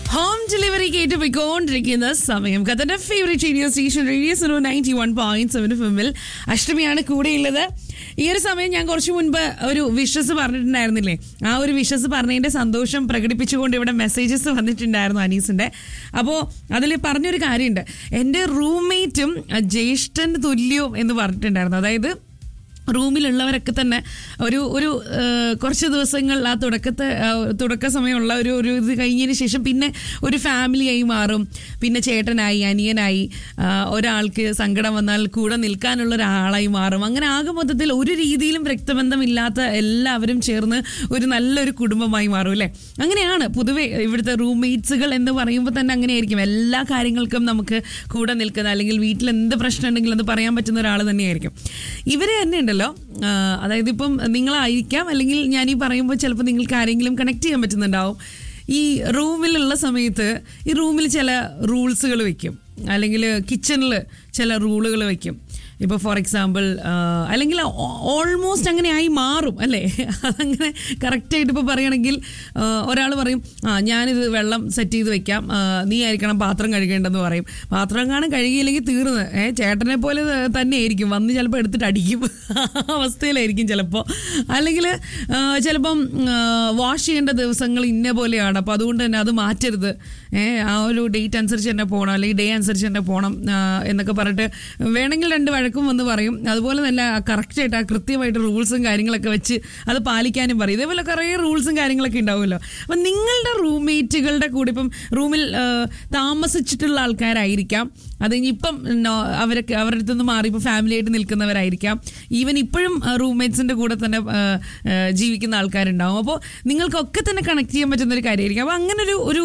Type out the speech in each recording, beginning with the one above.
Home delivery കേട്ട് പോയിക്കൊണ്ടിരിക്കുന്ന സമയം കഥന്റെ favourite radio station radio Suno ninety one point seven ഫിമിൽ അഷ്ടമിയാണ് കൂടെയുള്ളത് ഈ ഒരു സമയം ഞാൻ കുറച്ച് മുൻപ് ഒരു വിഷസ് പറഞ്ഞിട്ടുണ്ടായിരുന്നില്ലേ ആ ഒരു വിഷസ് പറഞ്ഞതിന്റെ സന്തോഷം പ്രകടിപ്പിച്ചുകൊണ്ട് ഇവിടെ മെസ്സേജസ് വന്നിട്ടുണ്ടായിരുന്നു അനീസിന്റെ അപ്പോൾ അതിൽ പറഞ്ഞൊരു കാര്യമുണ്ട് എൻ്റെ റൂംമേറ്റും ജ്യേഷ്ഠൻ തുല്യവും എന്ന് പറഞ്ഞിട്ടുണ്ടായിരുന്നു അതായത് റൂമിലുള്ളവരൊക്കെ തന്നെ ഒരു ഒരു ആ, കുറച്ച് ദിവസങ്ങൾ ആ തുടക്കത്തെ ആ, തുടക്ക സമയമുള്ള ഒരു ഒരു ഇത് കഴിഞ്ഞതിന് ശേഷം പിന്നെ ഒരു ഫാമിലിയായി മാറും പിന്നെ ചേട്ടനായി അനിയനായി ആ, ഒരാൾക്ക് സങ്കടം വന്നാൽ കൂടെ നിൽക്കാനുള്ള ഒരാളായി മാറും അങ്ങനെ ആകെ മൊത്തത്തിൽ ഒരു രീതിയിലും രക്തബന്ധമില്ലാത്ത എല്ലാവരും ചേർന്ന് ഒരു നല്ലൊരു കുടുംബമായി മാറും അല്ലേ അങ്ങനെയാണ് പൊതുവെ ഇവിടുത്തെ റൂംമേറ്റ്സുകൾ എന്ന് പറയുമ്പോൾ തന്നെ അങ്ങനെയായിരിക്കും എല്ലാ കാര്യങ്ങൾക്കും നമുക്ക് കൂടെ നിൽക്കുന്ന അല്ലെങ്കിൽ വീട്ടിൽ എന്ത് പ്രശ്നം ഉണ്ടെങ്കിലും അത് പറയാൻ പറ്റുന്ന ഒരാൾ തന്നെയായിരിക്കും ഇവര് തന്നെ ഉണ്ടല്ലോ ആ, അതായത് ഇപ്പം നിങ്ങളായിരിക്കാം അല്ലെങ്കിൽ ഞാൻ ഈ പറയുമ്പോൾ ചിലപ്പോൾ നിങ്ങൾക്ക് ആരെങ്കിലും കണക്ട് ചെയ്യാൻ പറ്റുന്നുണ്ടാവും ഈ റൂമിലുള്ള സമയത്ത് ഈ റൂമിൽ ചില റൂൾസുകൾ വെക്കും അല്ലെങ്കിൽ കിച്ചണിൽ ചില റൂളുകൾ വെക്കും ഇപ്പോൾ ഫോർ എക്സാമ്പിൾ അല്ലെങ്കിൽ ഓൾമോസ്റ്റ് അങ്ങനെ ആയി മാറും അല്ലേ അതങ്ങനെ കറക്റ്റായിട്ട് ഇപ്പോൾ പറയുകയാണെങ്കിൽ ഒരാൾ പറയും ആ ഞാനിത് വെള്ളം സെറ്റ് ചെയ്ത് വെക്കാം ആ, നീ ആയിരിക്കണം പാത്രം കഴുകേണ്ടെന്ന് പറയും പാത്രം കാണാൻ കഴുകിയില്ലെങ്കിൽ തീർന്ന് ഏ ചേട്ടനെ പോലെ തന്നെ ആയിരിക്കും വന്ന് ചിലപ്പോൾ എടുത്തിട്ട് അടിക്കും ആ അവസ്ഥയിലായിരിക്കും ചിലപ്പോൾ അല്ലെങ്കിൽ ചിലപ്പം വാഷ് ചെയ്യേണ്ട ദിവസങ്ങൾ ഇന്ന പോലെയാണ് അപ്പോൾ അതുകൊണ്ട് തന്നെ അത് മാറ്റരുത് ഏ ആ ഒരു ഡേറ്റ് അനുസരിച്ച് തന്നെ പോകണം അല്ലെങ്കിൽ ഡേ അനുസരിച്ച് തന്നെ പോകണം ആ, എന്നൊക്കെ പറഞ്ഞിട്ട് വേണമെങ്കിൽ രണ്ട് വഴക്കും വന്ന് പറയും അതുപോലെ തന്നെ കറക്റ്റായിട്ട് ആ കൃത്യമായിട്ട് റൂൾസും കാര്യങ്ങളൊക്കെ വെച്ച് അത് പാലിക്കാനും പറയും ഇതേപോലെ കുറേ റൂൾസും കാര്യങ്ങളൊക്കെ ഉണ്ടാവുമല്ലോ അപ്പം നിങ്ങളുടെ റൂംമേറ്റുകളുടെ കൂടെ ഇപ്പം റൂമിൽ ആ, താമസിച്ചിട്ടുള്ള ആൾക്കാരായിരിക്കാം അത് ഇനിയിപ്പം നോ- അവരൊക്കെ അവരുടെ അടുത്ത് നിന്ന് മാറി ഇപ്പോൾ ഫാമിലി ആയിട്ട് നിൽക്കുന്നവരായിരിക്കാം ഈവൻ ഇപ്പോഴും റൂംമേറ്റ്സിന്റെ കൂടെ തന്നെ ആ, ആ, ജീവിക്കുന്ന ആൾക്കാരുണ്ടാവും അപ്പോൾ നിങ്ങൾക്കൊക്കെ തന്നെ കണക്ട് ചെയ്യാൻ പറ്റുന്ന ഒരു കാര്യമായിരിക്കും അപ്പോൾ അങ്ങനെ ഒരു ഒരു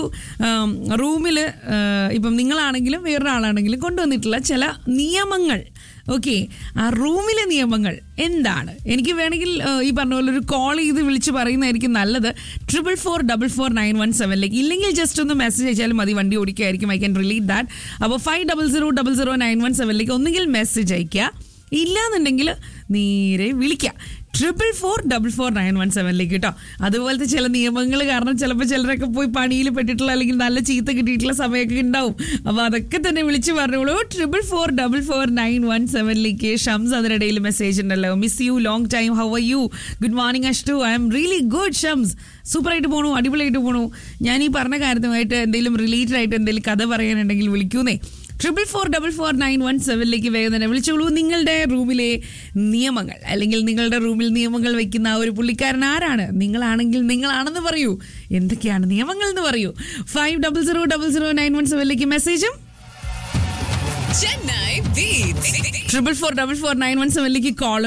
റൂമിൽ ഇപ്പം നിങ്ങളാണെങ്കിലും വേറൊരാളാണെങ്കിലും കൊണ്ടുവന്നിട്ടുള്ള ചില നിയമങ്ങൾ ഓക്കെ ആ റൂമിലെ നിയമങ്ങൾ എന്താണ് എനിക്ക് വേണമെങ്കിൽ ആ, ഈ പറഞ്ഞ പോലെ ഒരു കോൾ ചെയ്ത് വിളിച്ച് പറയുന്നതായിരിക്കും നല്ലത് triple four double four nine one സെവനിലേക്ക് ഇല്ലെങ്കിൽ ജസ്റ്റ് ഒന്ന് മെസ്സേജ് അയച്ചാലും മതി വണ്ടി ഓടിക്കായിരിക്കും ഐ ക്യാൻ റിലീറ്റ് ദാറ്റ് അപ്പോൾ five double zero double zero nine one സെവനിലേക്ക് ഒന്നുകിൽ മെസ്സേജ് അയക്കുക ഇല്ലാന്നുണ്ടെങ്കിൽ നേരെ വിളിക്കുക triple four double four nine one സെവനിലേക്ക് കേട്ടോ അതുപോലത്തെ ചില നിയമങ്ങൾ കാരണം ചിലപ്പോൾ ചിലരൊക്കെ പോയി പണിയിൽ പെട്ടിട്ടുള്ള അല്ലെങ്കിൽ നല്ല ചീത്ത കിട്ടിയിട്ടുള്ള സമയമൊക്കെ ഉണ്ടാവും അപ്പോൾ അതൊക്കെ തന്നെ വിളിച്ച് പറഞ്ഞോളൂ triple four double four nine one സെവനിലേക്ക് ഷംസ് അതിനിടയിൽ മെസ്സേജ് ഉണ്ടല്ലോ miss you long time how are you good morning Ashtu I am really good Shams സൂപ്പറായിട്ട് പോണു അടിപൊളിയായിട്ട് പോണു ഞാൻ ഈ പറഞ്ഞ കാര്യവുമായിട്ട് എന്തെങ്കിലും റിലേറ്റഡ് ആയിട്ട് എന്തെങ്കിലും കഥ പറയാനുണ്ടെങ്കിൽ വിളിക്കൂന്നേ triple four double four nine one സെവനിലേക്ക് വേഗം തന്നെ വിളിച്ചോളൂ നിങ്ങളുടെ റൂമിലെ നിയമങ്ങൾ അല്ലെങ്കിൽ നിങ്ങളുടെ റൂമിൽ നിയമങ്ങൾ വെക്കുന്ന ആ ഒരു പുള്ളിക്കാരൻ ആരാണ് നിങ്ങളാണെങ്കിൽ നിങ്ങളാണെന്ന് പറയൂ എന്തൊക്കെയാണ് നിയമങ്ങൾ എന്ന് പറയൂ five double zero double zero nine one സെവനിലേക്ക് മെസ്സേജും Chennai Beats. Triple four double four nine one സെവനിലേക്ക് കോൾ